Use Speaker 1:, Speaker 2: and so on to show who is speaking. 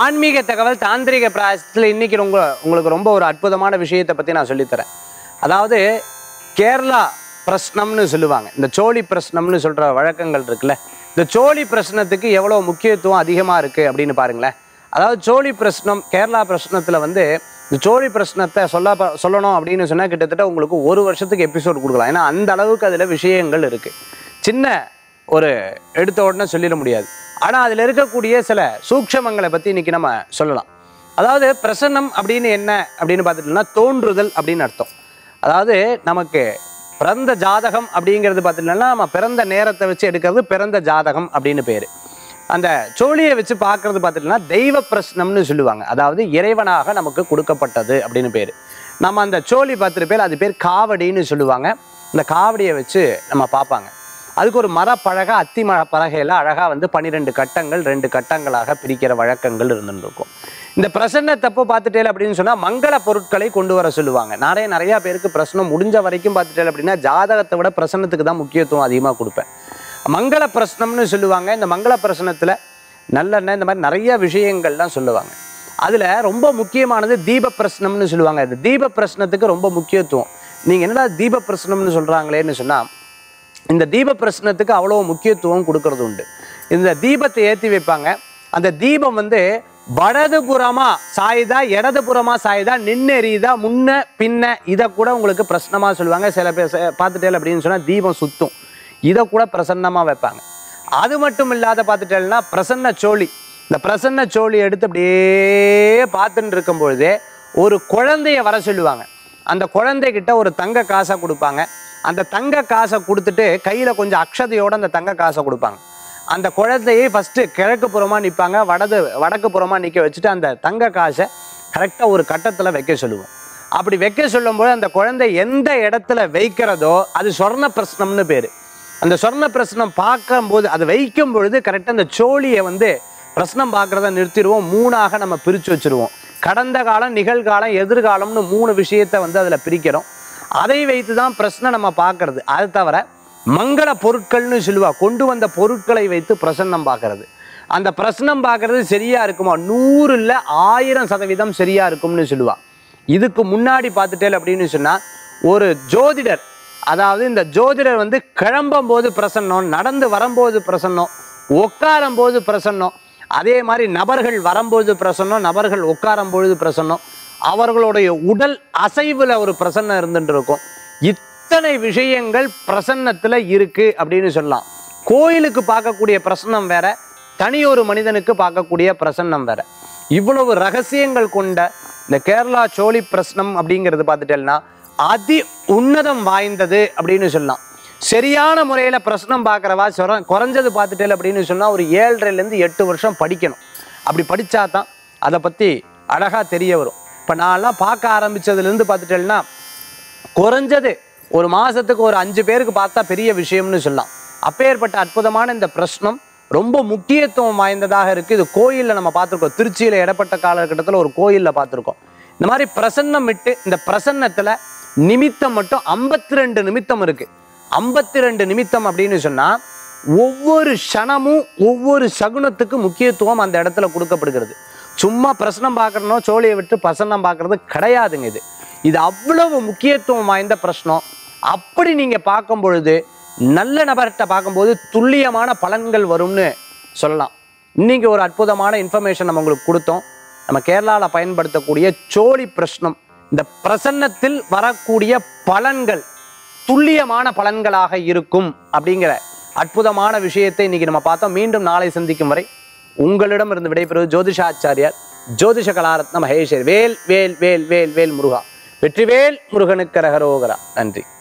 Speaker 1: ஆன்மீக தகவல் தாந்திரிக பிராயசத்தில் இன்னைக்கு உங்க உங்களுக்கு ரொம்ப ஒரு அற்புதமான விஷயத்தை பற்றி நான் சொல்லித்தரேன் அதாவது கேரளா பிரശ്னம்னு சொல்லுவாங்க இந்த சோழி பிரശ്னம்னு சொல்கிற வழக்கங்கள் இருக்குல்ல இந்த சோழி பிரശ്னத்துக்கு எவ்வளோ முக்கியத்துவம் அதிகமாக இருக்குது அப்படின்னு பாருங்களேன் அதாவது சோழி பிரശ്னம் கேரளா பிரശ്னத்தில் வந்து இந்த சோழி பிரശ്னத்தை சொல்ல சொல்லணும் அப்படின்னு சொன்னால் கிட்டத்தட்ட உங்களுக்கு ஒரு வருஷத்துக்கு எபிசோட் கொடுக்கலாம் ஏன்னா அந்த அளவுக்கு அதில் விஷயங்கள் இருக்குது சின்ன ஒரு எடுத்த உடனே சொல்லிட முடியாது ஆனால் அதில் இருக்கக்கூடிய சில சூக்ஷமங்களை பற்றி இன்னைக்கு நம்ம சொல்லலாம் அதாவது பிரசன்னம் அப்படின்னு என்ன அப்படின்னு பார்த்துட்டோம்னா தோன்றுதல் அப்படின்னு அர்த்தம் அதாவது நமக்கு பிறந்த ஜாதகம் அப்படிங்கிறது பார்த்துட்டோம்னா நம்ம பிறந்த நேரத்தை வச்சு எடுக்கிறது பிறந்த ஜாதகம் அப்படின்னு பேர் அந்த சோழியை வச்சு பார்க்கறது பார்த்துட்டோம்னா தெய்வ பிரஸ்னம்னு சொல்லுவாங்க அதாவது இறைவனாக நமக்கு கொடுக்கப்பட்டது அப்படின்னு பேர் நம்ம அந்த சோழி பார்த்துட்டு பேர் அது பேர் காவடின்னு சொல்லுவாங்க இந்த காவடியை வச்சு நம்ம பார்ப்பாங்க அதுக்கு ஒரு மரப்பழக அத்தி மர பலகையில் அழகாக வந்து பன்னிரெண்டு கட்டங்கள் ரெண்டு கட்டங்களாக பிரிக்கிற வழக்கங்கள் இருந்துருக்கும் இந்த பிரசன்ன தப்பு பார்த்துட்டேன் அப்படின்னு சொன்னால் மங்கள பொருட்களை கொண்டு வர சொல்லுவாங்க நிறைய நிறைய பேருக்கு பிரசனம் முடிஞ்ச வரைக்கும் பார்த்துட்டேன் அப்படின்னா ஜாதகத்தை விட பிரசன்னத்துக்கு தான் முக்கியத்துவம் அதிகமாக கொடுப்பேன் மங்கள பிரசனம்னு சொல்லுவாங்க இந்த மங்கள பிரசனத்தில் நல்லெண்ணெய் இந்த மாதிரி நிறைய விஷயங்கள்லாம் சொல்லுவாங்க அதில் ரொம்ப முக்கியமானது தீப பிரசனம்னு சொல்லுவாங்க இந்த தீப பிரசனத்துக்கு ரொம்ப முக்கியத்துவம் நீங்கள் என்னடா தீப பிரசனம்னு சொல்கிறாங்களேன்னு சொன்னால் இந்த தீப பிரசனத்துக்கு அவ்வளோ முக்கியத்துவம் கொடுக்கறது உண்டு இந்த தீபத்தை ஏற்றி வைப்பாங்க அந்த தீபம் வந்து வடதுபுறமா சாயுதா இடதுபுறமா சாயுதா நின்று எரியுதா முன்ன பின்ன இதை கூட உங்களுக்கு பிரசனமாக சொல்லுவாங்க சில பேர் ச- பார்த்துட்டேன் அப்படின்னு சொன்னால் தீபம் சுத்தும் இதை கூட பிரசன்னமாக வைப்பாங்க அது மட்டும் இல்லாத பார்த்துட்டேன்னா பிரசன்ன சோழி இந்த பிரசன்ன சோழி எடுத்து அப்படியே பார்த்துட்டு இருக்கும் பொழுதே ஒரு குழந்தைய வர சொல்லுவாங்க அந்த குழந்தைகிட்ட ஒரு தங்க காசை கொடுப்பாங்க அந்த தங்க காசை கொடுத்துட்டு கையில் கொஞ்சம் அக்ஷதையோட அந்த தங்க காசை கொடுப்பாங்க அந்த குழந்தையை ஃபஸ்ட்டு கிழக்கு புறமாக நிற்பாங்க வடது வடக்கு புறமாக நிற்க வச்சுட்டு அந்த தங்க காசை கரெக்டாக ஒரு கட்டத்தில் வைக்க சொல்லுவோம் அப்படி வைக்க சொல்லும்போது அந்த குழந்தை எந்த இடத்துல வைக்கிறதோ அது சொர்ண பிரஸ்னம்னு பேர் அந்த சொர்ண பிரஸ்னம் பார்க்கும்போது அது வைக்கும் பொழுது கரெக்டாக அந்த சோழியை வந்து பிரஸ்னம் பார்க்குறத நிறுத்திடுவோம் மூணாக நம்ம பிரித்து வச்சிருவோம் கடந்த காலம் நிகழ்காலம் எதிர்காலம்னு மூணு விஷயத்தை வந்து அதில் பிரிக்கிறோம் அதை வைத்து தான் பிரச்சனை நம்ம பார்க்கறது அது தவிர மங்கள பொருட்கள்னு சொல்லுவா கொண்டு வந்த பொருட்களை வைத்து பிரசன்னம் பார்க்கறது அந்த பிரசனம் பார்க்கறது சரியா இருக்குமா நூறு இல்ல ஆயிரம் சதவீதம் சரியா இருக்கும்னு சொல்லுவா இதுக்கு முன்னாடி பார்த்துட்டேன் அப்படின்னு சொன்னா ஒரு ஜோதிடர் அதாவது இந்த ஜோதிடர் வந்து கிளம்பும் போது பிரசன்னம் நடந்து வரும்போது பிரசன்னம் உட்காரும் போது பிரசன்னம் அதே மாதிரி நபர்கள் வரும்போது பிரசன்னம் நபர்கள் உட்காரும் பொழுது பிரசன்னம் அவர்களுடைய உடல் அசைவுல ஒரு பிரசன்னம் இருந்துட்டு இருக்கும் இத்தனை விஷயங்கள் பிரசன்னத்துல இருக்கு அப்படின்னு சொல்லலாம் கோயிலுக்கு பார்க்கக்கூடிய பிரசன்னம் வேற தனியொரு மனிதனுக்கு பார்க்கக்கூடிய பிரசன்னம் வேற இவ்வளவு ரகசியங்கள் கொண்ட இந்த கேரளா சோழி பிரஸ்னம் அப்படிங்கிறது பார்த்துட்டேன்னா அதி உன்னதம் வாய்ந்தது அப்படின்னு சொல்லலாம் சரியான முறையில் பிரശ്നം பார்க்குறவா சொர குறைஞ்சது பார்த்துட்டேன் அப்படின்னு சொன்னால் ஒரு ஏழரைலேருந்து எட்டு வருஷம் படிக்கணும் அப்படி படித்தா தான் அதை பற்றி அழகாக தெரிய வரும் இப்போ நான்லாம் பார்க்க ஆரம்பித்ததுலேருந்து பார்த்துட்டேன்னா குறைஞ்சது ஒரு மாதத்துக்கு ஒரு அஞ்சு பேருக்கு பார்த்தா பெரிய விஷயம்னு சொல்லலாம் அப்பேற்பட்ட அற்புதமான இந்த பிரശ്னம் ரொம்ப முக்கியத்துவம் வாய்ந்ததாக இருக்குது இது கோயிலில் நம்ம பார்த்துருக்கோம் திருச்சியில் இடப்பட்ட காலகட்டத்தில் ஒரு கோயிலில் பார்த்துருக்கோம் இந்த மாதிரி பிரசன்னம் விட்டு இந்த பிரசன்னத்தில் நிமித்தம் மட்டும் ஐம்பத்தி ரெண்டு நிமித்தம் இருக்குது ஐம்பத்தி ரெண்டு நிமித்தம் அப்படின்னு சொன்னால் ஒவ்வொரு க்ஷணமும் ஒவ்வொரு சகுனத்துக்கு முக்கியத்துவம் அந்த இடத்துல கொடுக்கப்படுகிறது சும்மா பிரசனம் பார்க்கறனோ சோழியை விட்டு பிரசன்னம் பார்க்கறது கிடையாதுங்க இது இது அவ்வளவு முக்கியத்துவம் வாய்ந்த பிரശ്னம் அப்படி நீங்கள் பார்க்கும் பொழுது நல்ல நபர்கிட்ட பார்க்கும்போது துல்லியமான பலன்கள் வரும்னு சொல்லலாம் இன்னைக்கு ஒரு அற்புதமான இன்ஃபர்மேஷன் நம்ம உங்களுக்கு கொடுத்தோம் நம்ம கேரளாவில் பயன்படுத்தக்கூடிய சோழி பிரശ്னம் இந்த பிரசன்னத்தில் வரக்கூடிய பலன்கள் துல்லியமான பலன்களாக இருக்கும் அப்படிங்கிற அற்புதமான விஷயத்தை இன்னைக்கு நம்ம பார்த்தோம் மீண்டும் நாளை சந்திக்கும் வரை உங்களிடம் இருந்து விடைபெறுவது ஜோதிஷாச்சாரியார் ஜோதிஷ கலாரத்ன மகேஷர் வேல் வேல் வேல் வேல் வேல் முருகா வெற்றிவேல் முருகனுக்கு ரகரோகரா நன்றி